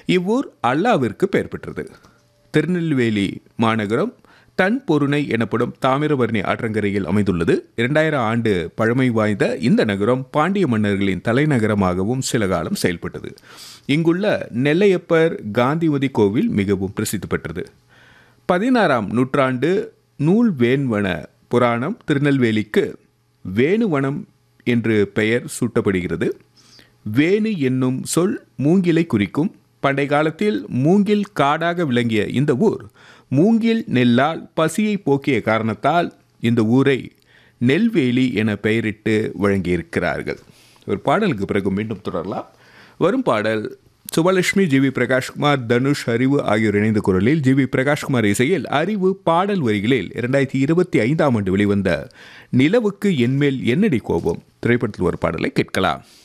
இவ்வூர் அல்லாவிற்கு பெயர் பெற்றது திருநெல்வேலி மாநகரம் தன் பொருணை எனப்படும் தாமிரபரணி ஆற்றங்கரையில் அமைந்துள்ளது இரண்டாயிரம் ஆண்டு பழமை வாய்ந்த இந்த நகரம் பாண்டிய மன்னர்களின் தலைநகரமாகவும் சில காலம் செயல்பட்டது இங்குள்ள நெல்லையப்பர் காந்திமதி கோவில் மிகவும் பிரசித்தி பெற்றது பதினாறாம் நூற்றாண்டு நூல் வேண்வன புராணம் திருநெல்வேலிக்கு வேணுவனம் என்று பெயர் சூட்டப்படுகிறது வேணு என்னும் சொல் மூங்கிலை குறிக்கும் பண்டை காலத்தில் மூங்கில் காடாக விளங்கிய இந்த ஊர் மூங்கில் நெல்லால் பசியை போக்கிய காரணத்தால் இந்த ஊரை நெல்வேலி என பெயரிட்டு வழங்கியிருக்கிறார்கள் ஒரு பாடலுக்கு பிறகு மீண்டும் தொடரலாம் வரும் பாடல் சுபலட்சுமி ஜி வி பிரகாஷ்குமார் தனுஷ் அறிவு ஆகியோர் இணைந்த குரலில் ஜி வி பிரகாஷ்குமார் இசையில் அறிவு பாடல் வரிகளில் இரண்டாயிரத்தி இருபத்தி ஐந்தாம் ஆண்டு வெளிவந்த நிலவுக்கு என்மேல் என்னடி கோபம் திரைப்படத்தில் ஒரு பாடலை கேட்கலாம்